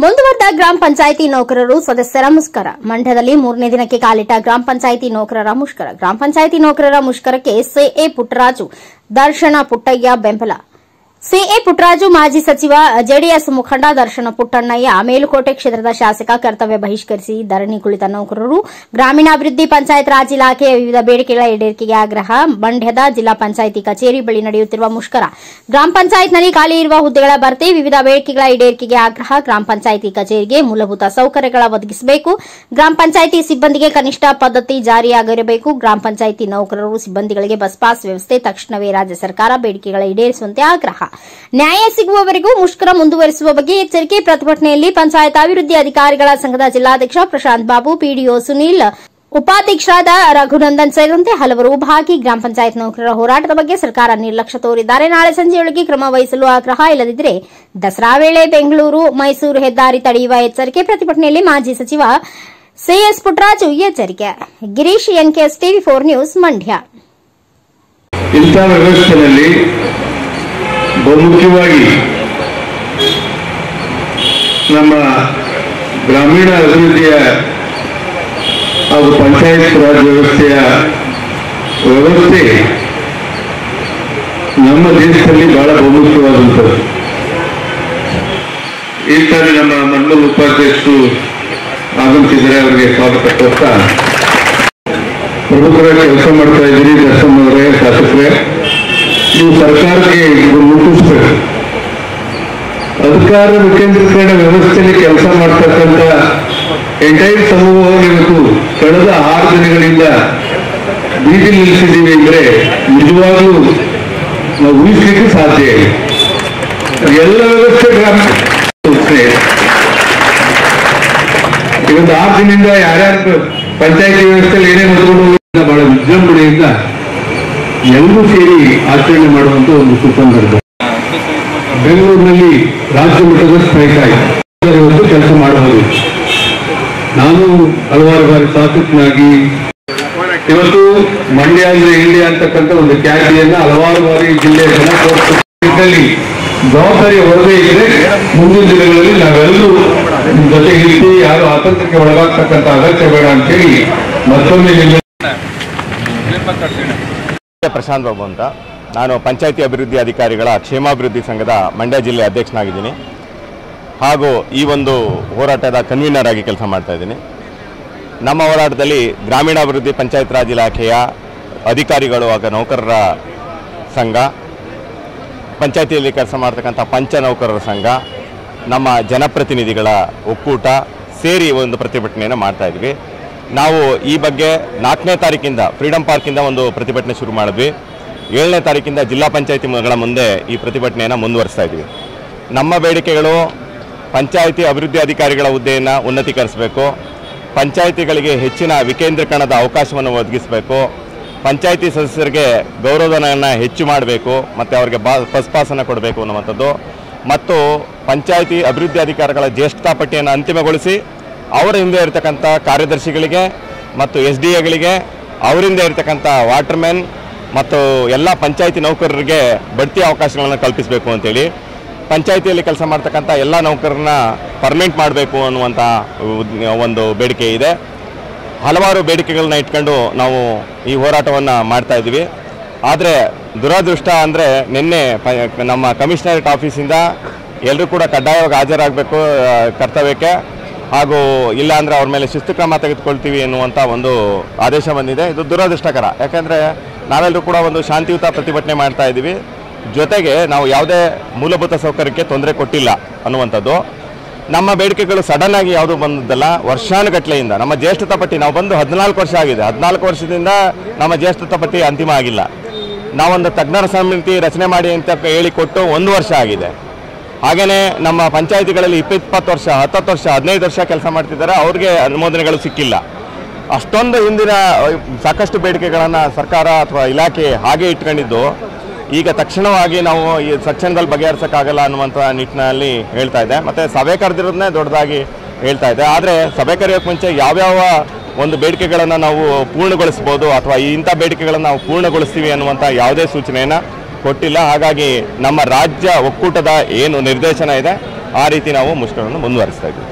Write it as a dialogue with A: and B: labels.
A: ಮುಂದುವರೆದ ಗ್ರಾಮ ಪಂಚಾಯಿತಿ ನೌಕರರು ಸದಸ್ಯರ ಮುಷ್ಕರ ಮಂಡ್ಯದಲ್ಲಿ ಮೂರನೇ ದಿನಕ್ಕೆ ಕಾಲಿಟ್ಟ ಗ್ರಾಮ ಪಂಚಾಯಿತಿ ನೌಕರರ ಮುಷ್ಕರ ಗ್ರಾಮ ಪಂಚಾಯಿತಿ ನೌಕರರ ಮುಷ್ಕರಕ್ಕೆ ಸಿಎ ಪುಟ್ಟರಾಜು ದರ್ಶನ ಪುಟ್ಟಯ್ಯ ಬೆಂಬಲ ಸಿಎ ಪುಟ್ಟರಾಜು ಮಾಜಿ ಸಚಿವ ಜೆಡಿಎಸ್ ಮುಖಂಡ ದರ್ಶನ ಪುಟ್ಟಣ್ಣಯ್ಯ ಮೇಲುಕೋಟೆ ಕ್ಷೇತ್ರದ ಶಾಸಕ ಕರ್ತವ್ಯ ಬಹಿಷ್ಕರಿಸಿ ಧರಣಿ ಕುಳಿತ ನೌಕರರು ಗ್ರಾಮೀಣಾಭಿವೃದ್ಧಿ ಪಂಚಾಯತ್ ರಾಜ್ ಇಲಾಖೆಯ ವಿವಿಧ ಬೇಡಿಕೆಗಳ ಈಡೇರಿಕೆಗೆ ಆಗ್ರಹ ಮಂಡ್ಯದ ಜಿಲ್ಲಾ ಪಂಚಾಯಿತಿ ಕಚೇರಿ ಬಳಿ ನಡೆಯುತ್ತಿರುವ ಮುಷ್ಕರ ಗ್ರಾಮ ಪಂಚಾಯತ್ನಲ್ಲಿ ಖಾಲಿ ಇರುವ ಹುದ್ದೆಗಳ ಭರ್ತಿ ವಿವಿಧ ಬೇಡಿಕೆಗಳ ಈಡೇರಿಕೆಗೆ ಆಗ್ರಹ ಗ್ರಾಮ ಪಂಚಾಯಿತಿ ಕಚೇರಿಗೆ ಮೂಲಭೂತ ಸೌಕರ್ಯಗಳ ಒದಗಿಸಬೇಕು ಗ್ರಾಮ ಪಂಚಾಯಿತಿ ಸಿಬ್ಬಂದಿಗೆ ಕನಿಷ್ಠ ಪದ್ಧತಿ ಜಾರಿಯಾಗಿರಬೇಕು ಗ್ರಾಮ ಪಂಚಾಯಿತಿ ನೌಕರರು ಸಿಬ್ಬಂದಿಗಳಿಗೆ ಬಸ್ ಪಾಸ್ ವ್ಯವಸ್ಥೆ ತಕ್ಷಣವೇ ರಾಜ್ಯ ಸರ್ಕಾರ ಬೇಡಿಕೆಗಳ ಈಡೇರಿಸುವಂತೆ ಆಗ್ರಹ ನ್ಯಾಯ ಸಿಗುವವರೆಗೂ ಮುಷ್ಕರ ಮುಂದುವರಿಸುವ ಬಗ್ಗೆ ಎಚ್ಚರಿಕೆ ಪ್ರತಿಭಟನೆಯಲ್ಲಿ ಪಂಚಾಯತ್ ಅಭಿವೃದ್ಧಿ ಅಧಿಕಾರಿಗಳ ಸಂಘದ ಜಿಲ್ಲಾಧ್ಯಕ್ಷ ಪ್ರಶಾಂತ್ ಬಾಬು ಪಿಡಿಒ ಸುನೀಲ್ ಉಪಾಧ್ಯಕ್ಷರಾದ ರಘುನಂದನ್ ಸೇರಿದಂತೆ ಹಲವರು ಭಾಗಿ ಗ್ರಾಮ ಪಂಚಾಯತ್ ನೌಕರರ ಹೋರಾಟದ ಬಗ್ಗೆ ಸರ್ಕಾರ ನಿರ್ಲಕ್ಷ್ಯ ತೋರಿದ್ದಾರೆ ನಾಳೆ ಸಂಜೆಯೊಳಗೆ ಕ್ರಮ ವಹಿಸಲು ಆಗ್ರಹ ಇಲ್ಲದಿದ್ದರೆ ದಸರಾ ವೇಳೆ ಬೆಂಗಳೂರು ಮೈಸೂರು ಹೆದ್ದಾರಿ ತಡೆಯುವ ಎಚ್ಚರಿಕೆ ಪ್ರತಿಭಟನೆಯಲ್ಲಿ ಮಾಜಿ ಸಚಿವ ಸಿಎಸ್ ಪುಟ್ಟರಾಜು ಎಚ್ಚರಿಕೆ Girish NKS TV four news Mandya
B: ಇಂಥ ವ್ಯವಸ್ಥೆಯಲ್ಲಿ ಬಹುಮುಖ್ಯವಾಗಿ ನಮ್ಮ ಗ್ರಾಮೀಣ ಅಭಿವೃದ್ಧಿಯ ಹಾಗೂ ಪಂಚಾಯತ್ ರಾಜ್ ವ್ಯವಸ್ಥೆಯ ವ್ಯವಸ್ಥೆ ನಮ್ಮ ದೇಶದಲ್ಲಿ ಬಹಳ ಬಹುಮುಖ್ಯವಾದಂಥದ್ದು ಈ ಸಾರಿ ನಮ್ಮ ಮಂಡಲ ಉಪಾಧ್ಯಕ್ಷರು ಆಗಮಿಸಿದರೆ ಅವರಿಗೆ ಸ್ವಾಗತ ಕೊಡ್ತಾ ಪ್ರಮುಖರ ಕೆಲಸ ಮಾಡ್ತಾ ಇದ್ದೀರಿ ದರ್ಶನ್ ಅವರೇ ಶಾಸಕರೇ ನೀವು ಸರ್ಕಾರಕ್ಕೆ ಇದು ಮುಟ್ಟಿಸ್ಬೇಕು ಅಧಿಕಾರ ವಿಕೇಂದ್ರೀಕರಣ ವ್ಯವಸ್ಥೆಯಲ್ಲಿ ಕೆಲಸ ಮಾಡ್ತಕ್ಕಂಥ ಎಂಟೈರ್ ಸಮೂಹವನ್ನು ಇವತ್ತು ಕಳೆದ ಆರು ದಿನಗಳಿಂದ ಬೀದಿ ನಿಲ್ಲಿಸಿದ್ದೀವಿ ಅಂದ್ರೆ ನಿಜವಾಗ್ಲೂ ನಾವು ಊಹಿಸ್ಲಿಕ್ಕೆ ಸಾಧ್ಯ ಇಲ್ಲ ಎಲ್ಲ ವ್ಯವಸ್ಥೆ ಗ್ರಾಮ ಇವತ್ತು ಆರು ದಿನದಿಂದ ಯಾರ್ಯಾರು ಪಂಚಾಯತಿ ವ್ಯವಸ್ಥೆಯಲ್ಲಿ ಏನೇನು ಹೊತ್ಕೊಂಡು ಹೋಗೋದನ್ನ ಬಹಳ ವಿಜೃಂಭಣೆಯಿಂದ ಎಲ್ಲರೂ ಸೇರಿ ಆಚರಣೆ ಮಾಡುವಂತ ಒಂದು ಸುಸಂದರ್ಭ ಬೆಂಗಳೂರಿನಲ್ಲಿ ರಾಜ್ಯ ಮಟ್ಟದ ಸ್ಟ್ರೈಕ್ ಆಯಿತು ಇವತ್ತು ಕೆಲಸ ಮಾಡಬಹುದು ನಾನು ಹಲವಾರು ಬಾರಿ ಶಾಸಕನಾಗಿ ಇವತ್ತು ಮಂಡ್ಯ ಅಂದ್ರೆ ಇಂಡಿಯಾ ಅಂತಕ್ಕಂಥ ಒಂದು ಖ್ಯಾತಿಯನ್ನ ಹಲವಾರು ಬಾರಿ ಜಿಲ್ಲೆಯ ಜನ ತೋರಿಸಿದಲ್ಲಿ ಜವಾಬ್ದಾರಿ ಹೊರದೇ ಇದ್ರೆ ಮುಂದಿನ ದಿನಗಳಲ್ಲಿ ನಾವೆಲ್ಲರೂ ನಿಮ್ ಜೊತೆ ಇರ್ತೀವಿ ಯಾರು ಆತಂಕಕ್ಕೆ ಒಳಗಾಗ್ತಕ್ಕಂಥ ಅಗತ್ಯ ಬೇಡ ಅಂತೇಳಿ ಮತ್ತೊಮ್ಮೆ ನಿಮ್ಮ
C: ಪ್ರಶಾಂತ್ ಬಾಬು ಅಂತ ನಾನು ಪಂಚಾಯತಿ ಅಭಿವೃದ್ಧಿ ಅಧಿಕಾರಿಗಳ ಕ್ಷೇಮಾಭಿವೃದ್ಧಿ ಸಂಘದ ಮಂಡ್ಯ ಜಿಲ್ಲೆ ಅಧ್ಯಕ್ಷನಾಗಿದ್ದೀನಿ ಹಾಗೂ ಈ ಒಂದು ಹೋರಾಟದ ಕನ್ವೀನರ್ ಆಗಿ ಕೆಲಸ ಮಾಡ್ತಾ ಇದ್ದೀನಿ ನಮ್ಮ ಹೋರಾಟದಲ್ಲಿ ಗ್ರಾಮೀಣಾಭಿವೃದ್ಧಿ ಪಂಚಾಯತ್ ರಾಜ್ ಇಲಾಖೆಯ ಅಧಿಕಾರಿಗಳು ಹಾಗೂ ನೌಕರರ ಸಂಘ ಪಂಚಾಯತಿಯಲ್ಲಿ ಕೆಲಸ ಮಾಡ್ತಕ್ಕಂಥ ಪಂಚ ನೌಕರರ ಸಂಘ ನಮ್ಮ ಜನಪ್ರತಿನಿಧಿಗಳ ಒಕ್ಕೂಟ ಸೇರಿ ಒಂದು ಪ್ರತಿಭಟನೆಯನ್ನು ಮಾಡ್ತಾ ಇದ್ವಿ ನಾವು ಈ ಬಗ್ಗೆ ನಾಲ್ಕನೇ ತಾರೀಕಿಂದ ಫ್ರೀಡಂ ಪಾರ್ಕಿಂದ ಒಂದು ಪ್ರತಿಭಟನೆ ಶುರು ಮಾಡಿದ್ವಿ ಏಳನೇ ತಾರೀಕಿಂದ ಜಿಲ್ಲಾ ಪಂಚಾಯತಿಗಳ ಮುಂದೆ ಈ ಪ್ರತಿಭಟನೆಯನ್ನು ಮುಂದುವರಿಸ್ತಾ ಇದ್ವಿ ನಮ್ಮ ಬೇಡಿಕೆಗಳು ಪಂಚಾಯತಿ ಅಭಿವೃದ್ಧಿ ಅಧಿಕಾರಿಗಳ ಹುದ್ದೆಯನ್ನು ಉನ್ನತೀಕರಿಸಬೇಕು ಪಂಚಾಯತಿಗಳಿಗೆ ಹೆಚ್ಚಿನ ವಿಕೇಂದ್ರೀಕರಣದ ಅವಕಾಶವನ್ನು ಒದಗಿಸಬೇಕು ಪಂಚಾಯತಿ ಸದಸ್ಯರಿಗೆ ಗೌರವಧನವನ್ನು ಹೆಚ್ಚು ಮಾಡಬೇಕು ಮತ್ತು ಅವರಿಗೆ ಬಾ ಬಸ್ ಪಾಸನ್ನು ಕೊಡಬೇಕು ಅನ್ನುವಂಥದ್ದು ಮತ್ತು ಪಂಚಾಯತಿ ಅಭಿವೃದ್ಧಿ ಅಧಿಕಾರಿಗಳ ಜ್ಯೇಷ್ಠತಾ ಪಟ್ಟಿಯನ್ನು ಅಂತಿಮಗೊಳಿಸಿ ಅವರ ಹಿಂದೆ ಇರತಕ್ಕಂಥ ಕಾರ್ಯದರ್ಶಿಗಳಿಗೆ ಮತ್ತು ಎಸ್ ಡಿ ಎಗಳಿಗೆ ಅವರಿಂದ ಇರತಕ್ಕಂಥ ವಾಟರ್ಮ್ಯಾನ್ ಮತ್ತು ಎಲ್ಲ ಪಂಚಾಯತಿ ನೌಕರರಿಗೆ ಬಡ್ತಿ ಅವಕಾಶಗಳನ್ನು ಕಲ್ಪಿಸಬೇಕು ಅಂತೇಳಿ ಪಂಚಾಯತಿಯಲ್ಲಿ ಕೆಲಸ ಮಾಡ್ತಕ್ಕಂಥ ಎಲ್ಲ ನೌಕರರನ್ನ ಪರ್ಮನೆಂಟ್ ಮಾಡಬೇಕು ಅನ್ನುವಂಥ ಉದ್- ಒಂದು ಬೇಡಿಕೆ ಇದೆ ಹಲವಾರು ಬೇಡಿಕೆಗಳನ್ನ ಇಟ್ಕೊಂಡು ನಾವು ಈ ಹೋರಾಟವನ್ನು ಮಾಡ್ತಾ ಇದ್ದೀವಿ ಆದರೆ ದುರದೃಷ್ಟ ಅಂದರೆ ನಿನ್ನೆ ಪ- ನಮ್ಮ ಕಮಿಷನರೇಟ್ ಆಫೀಸಿಂದ ಎಲ್ಲರೂ ಕೂಡ ಕಡ್ಡಾಯವಾಗಿ ಹಾಜರಾಗಬೇಕು ಆ, ಕರ್ತವ್ಯಕ್ಕೆ ಹಾಗೂ ಇಲ್ಲ ಅಂದರೆ ಅವ್ರ ಮೇಲೆ ಶಿಸ್ತು ಕ್ರಮ ತೆಗೆದುಕೊಳ್ತೀವಿ ಎನ್ನುವಂಥ ಒಂದು ಆದೇಶ ಬಂದಿದೆ ಇದು ದುರದೃಷ್ಟಕರ ಯಾಕೆಂದರೆ ನಾವೆಲ್ಲರೂ ಕೂಡ ಒಂದು ಶಾಂತಿಯುತ ಪ್ರತಿಭಟನೆ ಮಾಡ್ತಾ ಇದ್ದೀವಿ ಜೊತೆಗೆ ನಾವು ಯಾವುದೇ ಮೂಲಭೂತ ಸೌಕರ್ಯಕ್ಕೆ ತೊಂದರೆ ಕೊಟ್ಟಿಲ್ಲ ಅನ್ನುವಂಥದ್ದು ನಮ್ಮ ಬೇಡಿಕೆಗಳು ಸಡನ್ ಆಗಿ ಯಾವುದು ಬಂದದ್ದಲ್ಲ ವರ್ಷಾನುಗಟ್ಲೆಯಿಂದ ನಮ್ಮ ಜ್ಯೇಷ್ಠತಾ ಪಟ್ಟಿ ನಾವು ಬಂದು ಹದಿನಾಲ್ಕು ವರ್ಷ ಆಗಿದೆ ಹದಿನಾಲ್ಕು ವರ್ಷದಿಂದ ನಮ್ಮ ಜ್ಯೇಷ್ಠತಾ ಪಟ್ಟಿ ಅಂತಿಮ ಆಗಿಲ್ಲ ನಾವೊಂದು ತಜ್ಞರ ಸಮಿತಿ ರಚನೆ ಮಾಡಿ ಅಂತ ಹೇಳಿಕೊಟ್ಟು ಒಂದು ವರ್ಷ ಆಗಿದೆ ಹಾಗೆಯೇ ನಮ್ಮ ಪಂಚಾಯಿತಿಗಳಲ್ಲಿ ಇಪ್ಪತ್ತು ವರ್ಷ ಹತ್ತತ್ತು ವರ್ಷ ಹದಿನೈದು ವರ್ಷ ಕೆಲಸ ಮಾಡ್ತಿದ್ದಾರೆ ಅವ್ರಿಗೆ ಅನುಮೋದನೆಗಳು ಸಿಕ್ಕಿಲ್ಲ ಅಷ್ಟೊಂದು ಹಿಂದಿನ ಅಹ್, ಸಾಕಷ್ಟು ಬೇಡಿಕೆಗಳನ್ನು ಸರ್ಕಾರ ಅಥವಾ ಇಲಾಖೆ ಹಾಗೆ ಇಟ್ಕೊಂಡಿದ್ದು ಈಗ ತಕ್ಷಣವಾಗಿ ನಾವು ಈ ತಕ್ಷಣದಲ್ಲಿ ಬಗೆಹರಿಸೋಕ್ಕಾಗಲ್ಲ ಅನ್ನುವಂಥ ನಿಟ್ಟಿನಲ್ಲಿ ಹೇಳ್ತಾ ಇದೆ ಮತ್ತು ಸಭೆ ಕರೆದಿರೋದನ್ನೇ ದೊಡ್ಡದಾಗಿ ಹೇಳ್ತಾ ಇದೆ ಆದರೆ ಸಭೆ ಕರೆಯೋಕ್ಕೆ ಮುಂಚೆ ಯಾವ್ಯಾವ ಒಂದು ಬೇಡಿಕೆಗಳನ್ನು ನಾವು ಪೂರ್ಣಗೊಳಿಸ್ಬೋದು ಅಥವಾ ಇಂಥ ಬೇಡಿಕೆಗಳನ್ನು ನಾವು ಪೂರ್ಣಗೊಳಿಸ್ತೀವಿ ಅನ್ನುವಂಥ ಯಾವುದೇ ಸೂಚನೆಯನ್ನು ಕೊಟ್ಟಿಲ್ಲ ಹಾಗಾಗಿ ನಮ್ಮ ರಾಜ್ಯ ಒಕ್ಕೂಟದ ಏನು ನಿರ್ದೇಶನ ಇದೆ ಆ ರೀತಿ ನಾವು ಮುಷ್ಕರವನ್ನು ಮುಂದುವರಿಸ್ತಾ ಇದ್ದೀವಿ